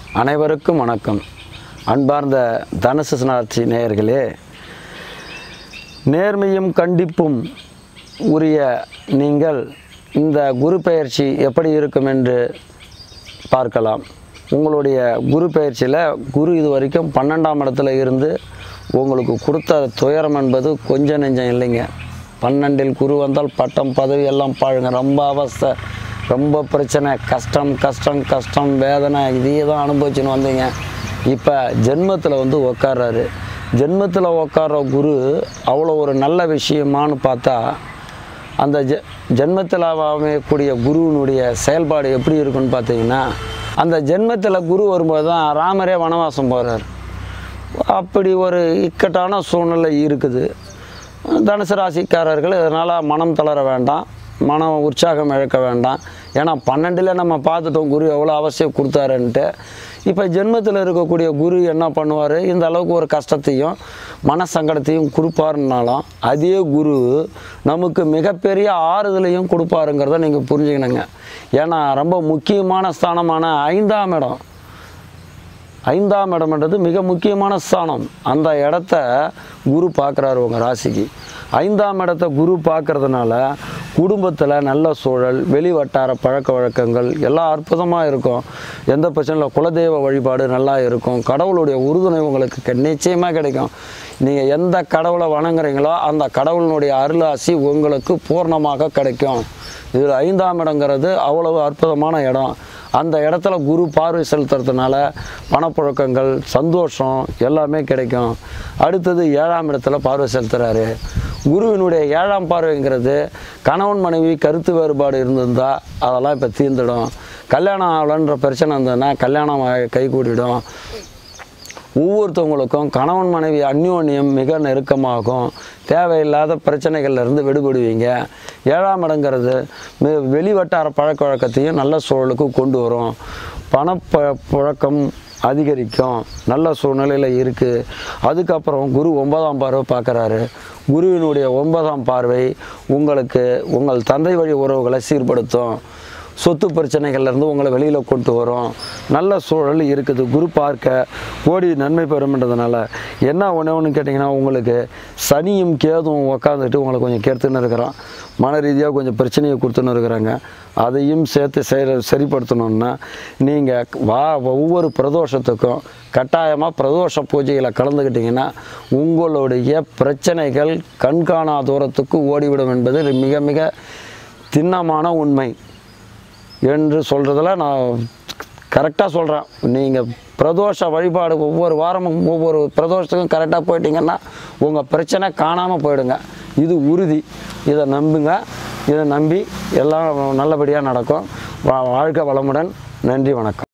அனைவருக்கும் வணக்கம் அன்பார்ந்த தனுசு நாட்சி நேயர்களே நேர்மையும் கண்டிப்பும் உரிய நீங்கள் இந்த குரு பெயர்ச்சி எப்படி இருக்கும் என்று பார்க்கலாம் உங்களுடைய குரு பெயர்ச்சியில் குரு இது வரைக்கும் பன்னெண்டாம் இடத்துல இருந்து உங்களுக்கு கொடுத்த துயரம் என்பது கொஞ்சம் நெஞ்சம் இல்லைங்க பன்னெண்டில் குரு வந்தால் பட்டம் பதவி எல்லாம் பாழுங்க ரொம்ப அவஸ்தை ரொம்ப பிரச்சனை கஷ்டம் கஷ்டம் கஷ்டம் வேதனை இதையே தான் அனுபவிச்சுன்னு வந்தீங்க இப்போ ஜென்மத்தில் வந்து உக்கார்றாரு ஜென்மத்தில் உக்கார்ற குரு அவ்வளோ ஒரு நல்ல விஷயமான்னு பார்த்தா அந்த ஜெ ஜென்மத்தில் அமையக்கூடிய குருவினுடைய செயல்பாடு எப்படி இருக்குன்னு பார்த்தீங்கன்னா அந்த ஜென்மத்தில் குரு வரும்போது தான் ராமரே வனவாசம் போகிறார் அப்படி ஒரு இக்கட்டான சூழ்நிலை இருக்குது தனுசு ராசிக்காரர்கள் இதனால் மனம் தளர வேண்டாம் மனம் உற்சாகம் இழக்க வேண்டாம் ஏன்னா பன்னெண்டில் நம்ம பார்த்துட்டோம் குரு எவ்வளோ அவசியம் கொடுத்தாருன்ட்டு இப்போ ஜென்மத்தில் இருக்கக்கூடிய குரு என்ன பண்ணுவார் இந்த அளவுக்கு ஒரு கஷ்டத்தையும் மன சங்கடத்தையும் கொடுப்பாருனாலும் அதே குரு நமக்கு மிகப்பெரிய ஆறுதலையும் கொடுப்பாருங்கிறத நீங்கள் புரிஞ்சுக்கணுங்க ஏன்னா ரொம்ப முக்கியமான ஸ்தானமான ஐந்தாம் இடம் ஐந்தாம் இடம்ன்றது மிக முக்கியமான ஸ்தானம் அந்த இடத்த குரு பார்க்குறாரு உங்கள் ராசிக்கு ஐந்தாம் இடத்த குரு பார்க்கறதுனால குடும்பத்தில் நல்ல சூழல் வெளி வட்டார பழக்க வழக்கங்கள் எல்லாம் அற்புதமாக இருக்கும் எந்த பிரச்சனையும் இல்லை குலதெய்வ வழிபாடு நல்லா இருக்கும் கடவுளுடைய உறுதுணை உங்களுக்கு கி- நிச்சயமாக கிடைக்கும் நீங்கள் எந்த கடவுளை வணங்குறீங்களோ அந்த கடவுளினுடைய அருளாசி உங்களுக்கு பூர்ணமாக கிடைக்கும் இதில் ஐந்தாம் இடங்கிறது அவ்வளவு அற்புதமான இடம் அந்த இடத்துல குரு பார்வை செலுத்துறதுனால பணப்புழக்கங்கள் சந்தோஷம் எல்லாமே கிடைக்கும் அடுத்தது ஏழாம் இடத்துல பார்வை செலுத்துறாரு குருவினுடைய ஏழாம் பார்வைங்கிறது கணவன் மனைவி கருத்து வேறுபாடு இருந்திருந்தா அதெல்லாம் இப்போ தீர்ந்துடும் கல்யாணம் ஆகலன்ற பிரச்சனை இருந்ததுன்னா கல்யாணம் ஆகி கை கூடிடும் ஒவ்வொருத்தவங்களுக்கும் கணவன் மனைவி அந்யோன்யம் மிக நெருக்கமாகும் தேவையில்லாத பிரச்சனைகள்ல இருந்து விடுபடுவீங்க ஏழாம் இடங்கிறது மி- வெளிவட்டார பழக்க வழக்கத்தையும் நல்ல சூழலுக்கு கொண்டு வரும் பணப்ப புழக்கம் அதிகரிக்கும் நல்ல சூழ்நிலையில் இருக்குது அதுக்கப்புறம் குரு ஒன்பதாம் பார்வை பார்க்குறாரு குருவினுடைய ஒன்பதாம் பார்வை உங்களுக்கு உங்கள் தந்தை வழி உறவுகளை சீர்படுத்தும் சொத்து பிரச்சனைகள்லேருந்து உங்களை வெளியில் கொண்டு வரும் நல்ல சூழல் இருக்குது குரு பார்க்க கோடி நன்மை பெறும்ன்றதுனால என்ன ஒன்று ஒன்று கேட்டிங்கன்னா உங்களுக்கு சனியும் கேதுவும் உக்காந்துட்டு உங்களை கொஞ்சம் கெடுத்துன்னு இருக்கிறான் மன ரீதியாக கொஞ்சம் பிரச்சனையை கொடுத்துன்னு இருக்கிறாங்க அதையும் சேர்த்து செயல் சரிப்படுத்தணுன்னா நீங்கள் வா ஒவ்வொரு பிரதோஷத்துக்கும் கட்டாயமாக பிரதோஷ பூஜையில் கலந்துக்கிட்டிங்கன்னா உங்களுடைய பிரச்சனைகள் கண்காணா தூரத்துக்கு ஓடிவிடும் என்பது மிக மிக திண்ணமான உண்மை என்று சொல்கிறதுல நான் கரெக்டாக சொல்கிறேன் நீங்கள் பிரதோஷ வழிபாடு ஒவ்வொரு வாரமும் ஒவ்வொரு பிரதோஷத்துக்கும் கரெக்டாக போயிட்டீங்கன்னா உங்கள் பிரச்சனை காணாமல் போயிடுங்க இது உறுதி இதை நம்புங்க இதை நம்பி எல்லாம் நல்லபடியாக நடக்கும் வா- வாழ்க வளமுடன் நன்றி வணக்கம்